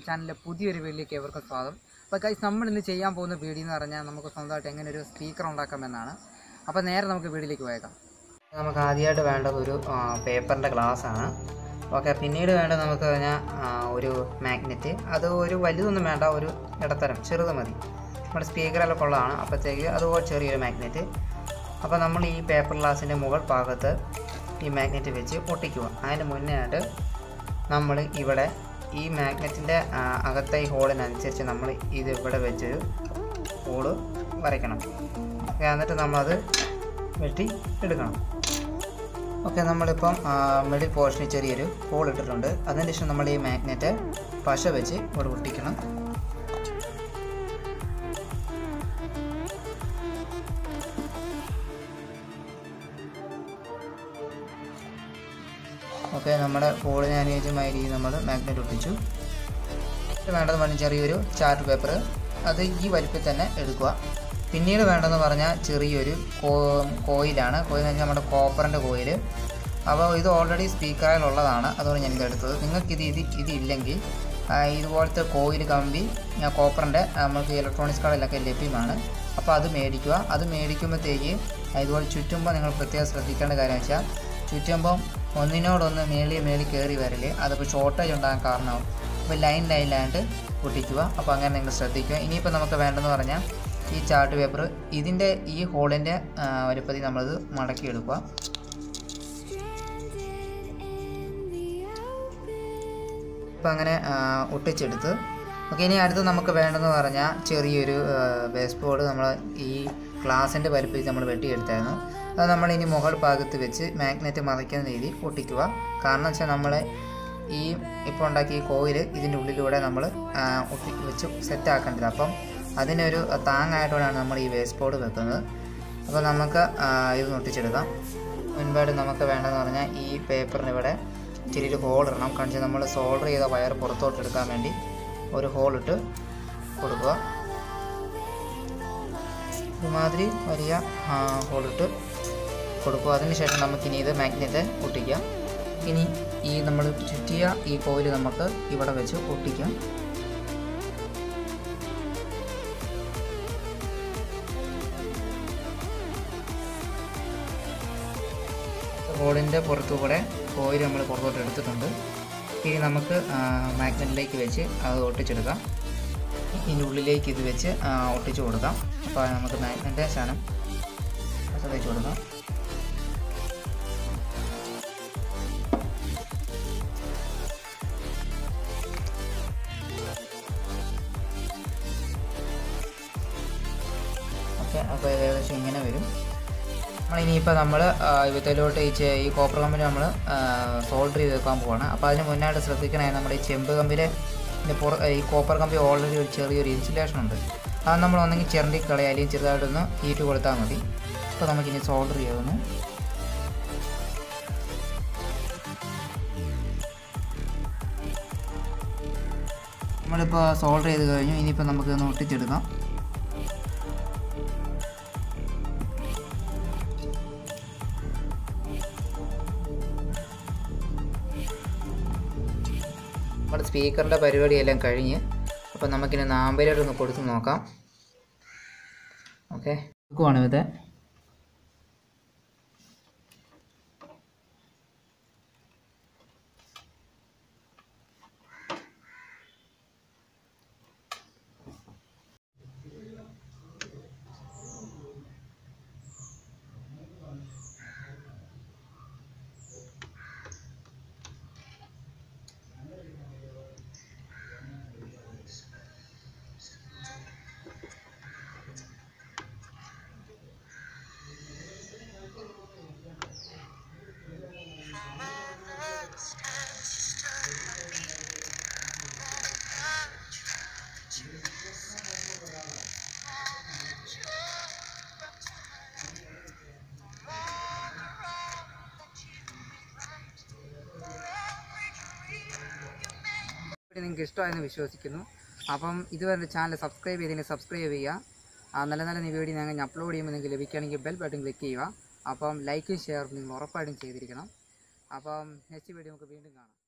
ചാനലിലെ പുതിയൊരു വീഡിയോയിലേക്ക് ഏവർക്കും സ്വാഗതം അപ്പോൾ ഗൈസ് നമ്മൾ ഇന്ന് ചെയ്യാൻ പോകുന്ന വീഡിയോ എന്ന് പറഞ്ഞാൽ നമുക്ക് സ്വന്തമായിട്ട് എങ്ങനെ ഒരു സ്പീക്കർ ഉണ്ടാക്കാമെന്നാണ് അപ്പോൾ നേരെ നമുക്ക് വീഡിയോയിലേക്ക് പോയേക്കാം നമുക്ക് ആദ്യമായിട്ട് വേണ്ടത് ഒരു പേപ്പറിൻ്റെ ഗ്ലാസ് ആണ് ഓക്കെ പിന്നീട് വേണ്ടത് നമുക്ക് പറഞ്ഞാൽ ഒരു മാഗ്നറ്റ് അത് ഒരു വലുതൊന്നും വേണ്ട ഒരു ഇടത്തരം ചെറുത് മതി നമ്മുടെ സ്പീക്കറെല്ലാം കൊള്ളതാണ് അപ്പോഴത്തേക്ക് അതുപോലെ ചെറിയൊരു മാഗ്നറ്റ് അപ്പോൾ നമ്മൾ ഈ പേപ്പർ ഗ്ലാസിൻ്റെ മുകൾ ഭാഗത്ത് ഈ മാഗ്നറ്റ് വെച്ച് ഒട്ടിക്കുക അതിന് മുന്നേ ആയിട്ട് നമ്മൾ ഇവിടെ ഈ മാഗ്നറ്റിൻ്റെ അകത്തെ ഈ ഹോളിനനുസരിച്ച് നമ്മൾ ഇത് ഇവിടെ വെച്ചൊരു ഹോള് വരയ്ക്കണം ഓക്കെ എന്നിട്ട് നമ്മളത് വെട്ടി എടുക്കണം ഓക്കെ നമ്മളിപ്പം മിഡിൽ പോർഷനിൽ ചെറിയൊരു ഹോൾ ഇട്ടിട്ടുണ്ട് അതിന് ശേഷം നമ്മൾ ഈ മാഗ്നറ്റ് പശ വെച്ച് ഇവിടെ ഒട്ടിക്കണം ഓക്കെ നമ്മുടെ ഹോളിന് അനുയോജ്യമായ രീതിയിൽ നമ്മൾ മാഗ്നറ്റ് ഒട്ടിച്ചു ഇത് വേണ്ടത് പറഞ്ഞാൽ ചെറിയൊരു ചാർട്ട് പേപ്പർ അത് ഈ വലിപ്പത്തിൽ തന്നെ എടുക്കുക പിന്നീട് വേണ്ടതെന്ന് പറഞ്ഞാൽ ചെറിയൊരു കോ കോയിലാണ് കോയിൽ എന്ന് വെച്ചാൽ നമ്മുടെ കോപ്പറിൻ്റെ കോയിൽ അപ്പോൾ ഇത് ഓൾറെഡി സ്പീക്കറിലുള്ളതാണ് അതുകൊണ്ട് ഞാൻ ഇതെടുത്തത് നിങ്ങൾക്കിത് ഇത് ഇതില്ലെങ്കിൽ ആ, ഇതുപോലത്തെ കോയിൽ കമ്പി ഞാൻ കോപ്പറിൻ്റെ നമുക്ക് ഇലക്ട്രോണിക്സ് കടയിലൊക്കെ ലഭ്യമാണ് അപ്പോൾ അത് മേടിക്കുക അത് മേടിക്കുമ്പോഴത്തേക്ക് ഇതുപോലെ ചുറ്റുമ്പോൾ നിങ്ങൾ പ്രത്യേകം ശ്രദ്ധിക്കേണ്ട കാര്യം വെച്ചാൽ ചുറ്റുമ്പം ഒന്നിനോടൊന്ന് മേളി മേളി കയറി വരല് അതിപ്പോൾ ഷോർട്ടേജ് ഉണ്ടാകാൻ കാരണമാവും അപ്പോൾ ലൈൻ ലൈനിലായിട്ട് പൊട്ടിക്കുക അപ്പോൾ അങ്ങനെ നിങ്ങൾ ശ്രദ്ധിക്കുക ഇനിയിപ്പോൾ നമുക്ക് വേണ്ടതെന്ന് പറഞ്ഞാൽ ഈ ചാർട്ട് പേപ്പർ ഇതിൻ്റെ ഈ ഹോളിൻ്റെ വലുപ്പത്തിൽ നമ്മളത് മടക്കിയെടുക്കുക ഇപ്പം അങ്ങനെ ആ, ഒട്ടിച്ചെടുത്ത് ഓക്കെ ഇനി അടുത്ത് നമുക്ക് വേണ്ടതെന്ന് പറഞ്ഞാൽ ചെറിയൊരു ബേസ് ബോർഡ് നമ്മൾ ഈ ഗ്ലാസിൻ്റെ വലുപ്പത്തിൽ നമ്മൾ വെട്ടിയെടുത്തായിരുന്നു അത് നമ്മൾ ഇനി മുകൾ ഭാഗത്ത് വെച്ച് മാഗ്നറ്റ് മറയ്ക്കുന്ന രീതി ഒട്ടിക്കുക കാരണം വെച്ചാൽ നമ്മൾ ഈ ഇപ്പോൾ ഉണ്ടാക്കിയ ഈ കോയിൽ ഇതിൻ്റെ ഉള്ളിലൂടെ നമ്മൾ ഒട്ടി വെച്ച് സെറ്റ് ആക്കേണ്ടത് അപ്പം അതിനൊരു താങ്ങായിട്ടാണ് നമ്മൾ ഈ വേസ്റ്റ് ബോർഡ് വെക്കുന്നത് അപ്പോൾ നമുക്ക് ആ, ഇത് ഒട്ടിച്ചെടുക്കാം മുൻപായിട്ട് നമുക്ക് വേണ്ടതെന്ന് പറഞ്ഞാൽ ഈ പേപ്പറിന് ഇവിടെ ചെറിയൊരു ഹോൾ ഇടണം കാരണം നമ്മൾ സോൾഡർ ചെയ്ത വയർ പുറത്തോട്ട് എടുക്കാൻ വേണ്ടി ഒരു ഹോൾ ഇട്ട് കൊടുക്കുക ഇതുമാതിരി വലിയ ഹോളിട്ട് കൊടുക്കുക അതിനുശേഷം നമുക്കിനി ഇത് മാഗ്നറ്റ് ഒട്ടിക്കാം ഇനി ഈ നമ്മൾ ചുറ്റിയ ഈ കോയിൽ നമുക്ക് ഇവിടെ വെച്ച് ഒട്ടിക്കാം ഹോളിൻ്റെ പുറത്തുകൂടെ കോയിൽ നമ്മൾ പുറത്തോട്ട് എടുത്തിട്ടുണ്ട് ഇനി നമുക്ക് മാഗ്നറ്റിലേക്ക് വെച്ച് അത് ഒട്ടിച്ചെടുക്കാം ഇതിൻ്റെ ഉള്ളിലേക്ക് ഇത് വെച്ച് ആ, ഒട്ടിച്ച് കൊടുക്കാം അപ്പോൾ നമുക്ക് മാഗ്നറ്റിൻ്റെ സാധനം വെച്ച് കൊടുക്കാം ഓക്കെ അപ്പോൾ ഏകദേശം ഇങ്ങനെ വരും നമ്മളിനിയിപ്പോൾ നമ്മൾ ഇവത്തിലോട്ട് ഈ ചെ- ഈ കോപ്പർ കമ്പിൽ നമ്മൾ സോൾഡർ ചെയ്ത് വെക്കാൻ പോവാണ് അപ്പോൾ അതിന് മുന്നായിട്ട് ശ്രദ്ധിക്കണേ നമ്മുടെ ഈ ചെമ്പ് കമ്പിലെ ഇതിൻ്റെ പുറ ഈ കോപ്പർ കമ്പി ഓൾറെഡി ഒരു ചെറിയൊരു ഇൻസുലേഷൻ ഉണ്ട് അത് നമ്മൾ ഒന്നെങ്കിൽ ചിരണ്ടി കളയുക അല്ലെങ്കിൽ ചെറുതായിട്ടൊന്ന് ഹീറ്റ് കൊടുത്താൽ മതി അപ്പോൾ നമുക്കിനി സോൾഡർ ചെയ്യാവുന്നു നമ്മളിപ്പോൾ സോൾഡർ ചെയ്ത് കഴിഞ്ഞു ഇനിയിപ്പോൾ നമുക്ക് ഒന്ന് ഒട്ടിച്ചെടുക്കാം നമ്മുടെ സ്പീക്കറിൻ്റെ പരിപാടിയെല്ലാം കഴിഞ്ഞ് അപ്പോൾ നമുക്കിനി നാമ്പരോട് ഒന്ന് കൊടുത്ത് നോക്കാം ഓക്കെ നോക്കുവാണ് ഇത് നിങ്ങൾക്ക് ഇഷ്ടമായെന്ന് വിശ്വസിക്കുന്നു അപ്പം ഇതുവരെ ചാനൽ സബ്സ്ക്രൈബ് ചെയ്തതിന് സബ്സ്ക്രൈബ് ചെയ്യുക ആ നല്ല നല്ല വീഡിയോ ഞങ്ങൾ അപ്ലോഡ് ചെയ്യുമ്പോൾ നിങ്ങൾക്ക് ലഭിക്കുകയാണെങ്കിൽ ബെൽ ബട്ടൺ ക്ലിക്ക് ചെയ്യുക അപ്പം ലൈക്കും ഷെയറും നിങ്ങൾ ഉറപ്പായിട്ടും ചെയ്തിരിക്കണം അപ്പം നെക്സ്റ്റ് വീഡിയോ നമുക്ക് വീണ്ടും കാണാം